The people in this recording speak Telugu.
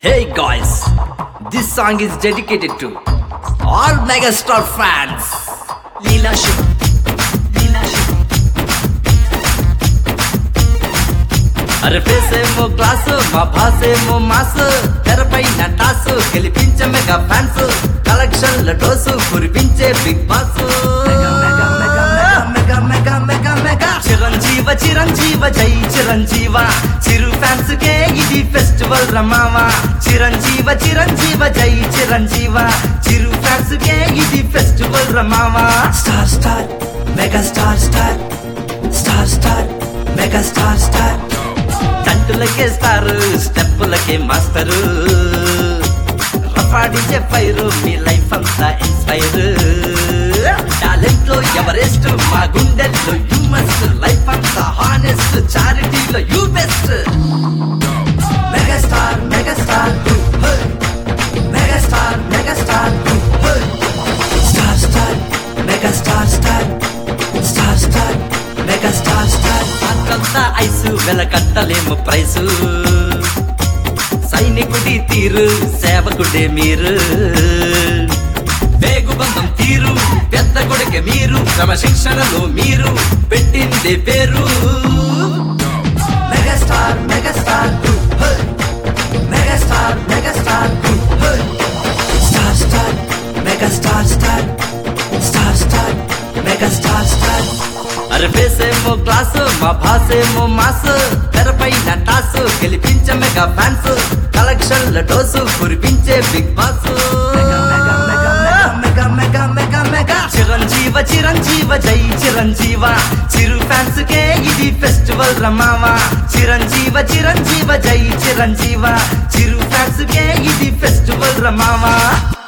Hey guys, this song is dedicated to all megastar fans. Leela show Leela show అరే ఫేసేమో క్లాస్ మా భాసేమో మాస్ తెరపైన టాస్ గెలిపించే మెగా ఫ్యాన్స్ కలెక్షన్ల డోసు కురిపించే బిగ్ బాస్ చిరంజీవ చిరంజీవ జై చిరంజీవ చిరు ఫ్యాన్స్ కే ఇది ఫెస్టివల్ రమావా చిరంజీవ చిరంజీవ జై చిరంజీవ చిరు ఫ్యాన్స్ కే ఇది ఫెస్టివల్ రమావా star star mega star star star star mega star star తంటులకే స్టార్ స్టెప్పులకే మాస్టరు రఫాడించే ఫైరు మీ లైఫ్ అంతా ఇన్స్పైర్ టాలెంట్ లో ఎవరెస్ట్ మా గుండెల్లో యూ మస్ట్ లైఫ్ అంతా హానెస్ట్ చారిటీలో you best megastar megastar megastar megastar star star megastar star star star megastar star అంతా ఐసు వెలకట్టలేము ప్రైసు సైనికుడి తీరు సేవకుడే మీరు వేగుబంధం తీరు పెద్ద కొడుకే మీరు క్రమశిక్షణలో మీరు పెట్టింది పేరు megastar megastar megastar megastar star star megastar star star star megastar star అరే ఫేసేమో క్లాస్ మా భాసేమో మాస్ తెరపైన టాస్ గెలిపించే మెగా ఫ్యాన్స్ కలెక్షన్ల డోసు కురిపించే బిగ్ బాస్ చిరంజీవ చిరంజీవ జై చిరంజీవ చిరు ఫ్యాన్స్ కే ఇది ఫెస్టివల్ రమావా చిరంజీవ చిరంజీవ జై చిరంజీవ చిరు ఫ్యాన్స్ కే ఇది ఫెస్టివల్ రమావా